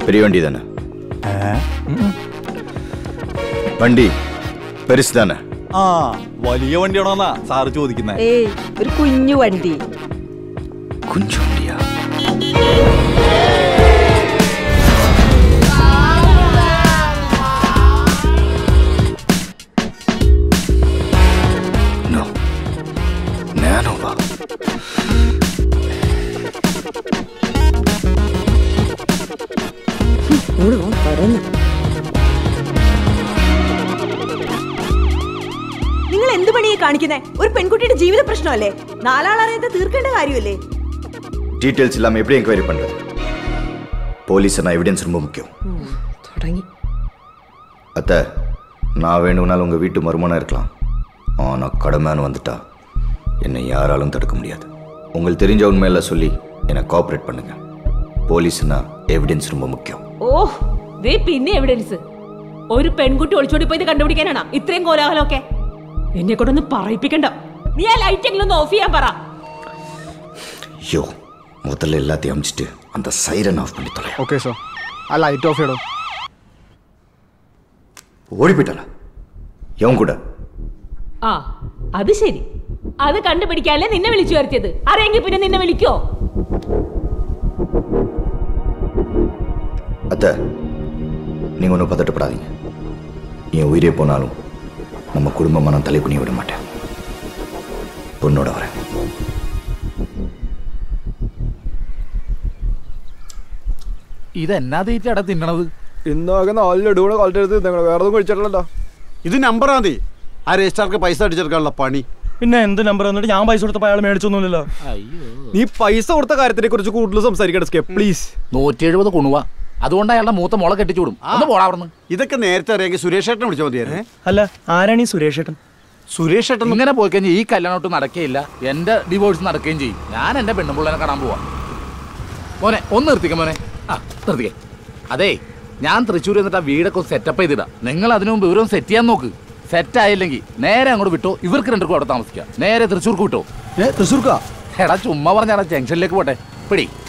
பெரிய வண்டி தானே വണ്ടി പെരുസ് தானே ആ വലിയ വണ്ടിയാണോന്നാ സാറ് ചോദിക്കുന്നത് ഏയ് ഒരു കുഞ്ഞു വണ്ടി കുഞ്ചു വണ്ടിയാ No. നാനോവാ നിങ്ങൾ എന്ത് പണിയെ കാണിക്കുന്നേ ഒരു പെൺകുട്ടിയുടെ ജീവിത പ്രശ്നമല്ലേ നാലാളറിയാതെ തീർക്കേണ്ട കാര്യമല്ലേ டீட்டெயில்ஸ் இல்லாமல் எப்படி என்கொயரி பண்ணுறது போலீஸ்னா எவிடன்ஸ் ரொம்ப முக்கியம் തുടങ്ങി அத்தை நான் வேணும்னாலும் உங்கள் வீட்டு மருமனாக இருக்கலாம் ஆனால் கடமைன்னு வந்துட்டா என்னை யாராலும் தடுக்க முடியாது உங்களுக்கு தெரிஞ்ச உண்மையெல்லாம் சொல்லி என்னை கோஆப்ரேட் பண்ணுங்க போலீஸ்னா எவிடன்ஸ் ரொம்ப முக்கியம் ഓ ദേ പിന്നെ എവിഡൻസ് ഒരു പെൺകുട്ടി ഒളിച്ചോടി പോയത് കണ്ടുപിടിക്കാനാണ് ഇത്രയും കോലാഹലമൊക്കെ എന്നെ കൊണ്ടൊന്ന് പറയിപ്പിക്കണ്ട നീ ആ ലൈറ്റ് എങ്കിലും ഒന്ന് ഓഫ് ചെയ്യാൻ പറ ஐயோ முதல்ல எல்லாத்தையும் அமிச்சிட்டு அந்த சைரன் ஆஃப் பண்ணி தொலை ഓക്കെ സോ ആ ലൈറ്റ് ഓഫ് ചെയ്യണം ஓடி போயிட்டாளா எவன் கூட ആ അത് ശരി അത് കണ്ടുപിടിക്കാനല്ലേ നിന്നെ വിളിച്ചു വരുത്തിയത് അറിയെങ്കിൽ പിന്നെ നിന്നെ വിളിക്കോ அத்தை நீங்கள் ஒன்றும் பதட்டப்படாதீங்க என் உயிரே போனாலும் நம்ம குடும்பமாக நான் தலை குனிய விட மாட்டேன் பொண்ணோட வரேன் ഇതെന്നാ തീറ്റടാ തിന്നണത് ഇന്നാകെ നാല് ലഡുകൂടെ കാലത്ത് എടുത്ത് നിങ്ങൾ വേറെ ഒന്നും കഴിച്ചിട്ടില്ലല്ലോ ഇത് നമ്പറാ മതി ആ രജിസ്ട്രാർക്ക് പൈസ അടിച്ചെടുക്കാനുള്ള പണി പിന്നെ എന്ത് നമ്പർ എന്നിട്ട് ഞാൻ പൈസ കൊടുത്തപ്പോൾ അയാൾ മേടിച്ചൊന്നുമില്ലല്ലോ നീ പൈസ കൊടുത്ത കാര്യത്തിനെ കുറിച്ച് കൂടുതൽ സംസാരിക്കണം പ്ലീസ് നൂറ്റി എഴുപത് കുണുവ അതുകൊണ്ട് അയാളുടെ മൂത്ത മുള കെട്ടിച്ചൂടും ഒന്ന് പോടാ അവിടുന്ന് ഇതൊക്കെ നേരത്തെ അറിയാമെങ്കിൽ സുരേഷ് ഏട്ടനെ വിളിച്ചാൽ മതിയായിരുന്നു അല്ല ആരാണ് ഈ സുരേഷ് ഏട്ടൻ സുരേഷ് ഏട്ടൻ ഇങ്ങനെ പോയി കഴിഞ്ഞാൽ ഈ കല്യാണോട്ട് നടക്കുകയില്ല എന്റെ ഡിവോഴ്സ് നടക്കുകയും ചെയ്യും ഞാൻ എന്റെ പെണ്ണുമ്പിള്ളനെ കാണാൻ പോവാ മോനെ ഒന്ന് നിർത്തിക്ക മോനെ ആ നിർത്തിക്കേ അതേ ഞാൻ തൃശ്ശൂർ എന്നിട്ട് ആ വീടൊക്കെ സെറ്റപ്പ് ചെയ്തിടാം നിങ്ങൾ അതിനു മുമ്പ് ഇവരൊന്ന് സെറ്റ് ചെയ്യാൻ നോക്ക് സെറ്റ് ആയില്ലെങ്കിൽ നേരെ അങ്ങോട്ട് വിട്ടോ ഇവർക്ക് രണ്ടുപേർക്കും അവിടെ താമസിക്കാം നേരെ തൃശ്ശൂർക്ക് വിട്ടോ തൃശ്ശൂർക്കാ എടാ ചുമ്മാ പറഞ്ഞാടാ ജംഗ്ഷനിലേക്ക് പോട്ടെ പിടി